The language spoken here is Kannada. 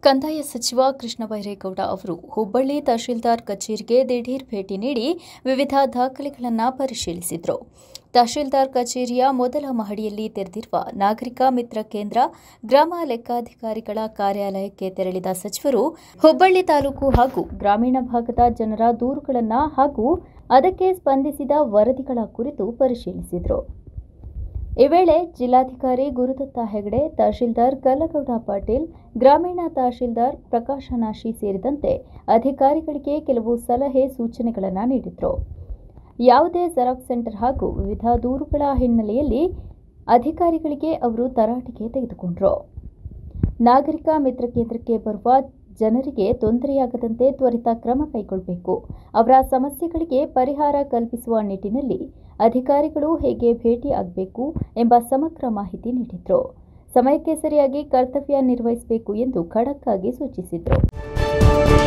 ಕಂದಾಯ ಸಚಿವ ಕೃಷ್ಣ ಬೈರೇಗೌಡ ಅವರು ಹುಬ್ಬಳ್ಳಿ ತಹಶೀಲ್ದಾರ್ ಕಚೇರಿಗೆ ದಿಢೀರ್ ಭೇಟಿ ನೀಡಿ ವಿವಿಧ ದಾಖಲೆಗಳನ್ನು ಪರಿಶೀಲಿಸಿದರು ತಹಶೀಲ್ದಾರ್ ಕಚೇರಿಯ ಮೊದಲ ಮಹಡಿಯಲ್ಲಿ ತೆರೆದಿರುವ ನಾಗರಿಕ ಮಿತ್ರ ಕೇಂದ್ರ ಗ್ರಾಮ ಲೆಕ್ಕಾಧಿಕಾರಿಗಳ ಕಾರ್ಯಾಲಯಕ್ಕೆ ತೆರಳಿದ ಸಚಿವರು ಹುಬ್ಬಳ್ಳಿ ತಾಲೂಕು ಹಾಗೂ ಗ್ರಾಮೀಣ ಭಾಗದ ಜನರ ದೂರುಗಳನ್ನು ಹಾಗೂ ಅದಕ್ಕೆ ಸ್ಪಂದಿಸಿದ ವರದಿಗಳ ಕುರಿತು ಪರಿಶೀಲಿಸಿದರು ಈ ವೇಳೆ ಜಿಲ್ಲಾಧಿಕಾರಿ ಗುರುದತ್ತ ಹೆಗಡೆ ತಹಶೀಲ್ದಾರ್ ಕಲ್ಲಗೌಡ ಪಾಟೀಲ್ ಗ್ರಾಮೀಣ ತಹಶೀಲ್ದಾರ್ ಪ್ರಕಾಶ ನಾಶಿ ಸೇರಿದಂತೆ ಅಧಿಕಾರಿಗಳಿಗೆ ಕೆಲವು ಸಲಹೆ ಸೂಚನೆಗಳನ್ನು ನೀಡಿದರು ಯಾವುದೇ ಜೆರಾಕ್ಸ್ ಸೆಂಟರ್ ಹಾಗೂ ವಿವಿಧ ದೂರುಗಳ ಹಿನ್ನೆಲೆಯಲ್ಲಿ ಅಧಿಕಾರಿಗಳಿಗೆ ಅವರು ತರಾಟೆಗೆ ತೆಗೆದುಕೊಂಡರು ನಾಗರಿಕ ಮಿತ್ರ ಕೇಂದ್ರಕ್ಕೆ ಬರುವ ಜನರಿಗೆ ತೊಂದರೆಯಾಗದಂತೆ ತ್ವರಿತ ಕ್ರಮ ಕೈಗೊಳ್ಳಬೇಕು ಅವರ ಸಮಸ್ಯೆಗಳಿಗೆ ಪರಿಹಾರ ಕಲ್ಪಿಸುವ ನಿಟ್ಟಿನಲ್ಲಿ ಅಧಿಕಾರಿಗಳು ಹೇಗೆ ಭೇಟಿ ಆಗಬೇಕು ಎಂಬ ಸಮಗ್ರ ಮಾಹಿತಿ ನೀಡಿದರು ಸಮಯಕ್ಕೆ ಸರಿಯಾಗಿ ಕರ್ತವ್ಯ ನಿರ್ವಹಿಸಬೇಕು ಎಂದು ಖಡಕ್ ಆಗಿ ಸೂಚಿಸಿದರು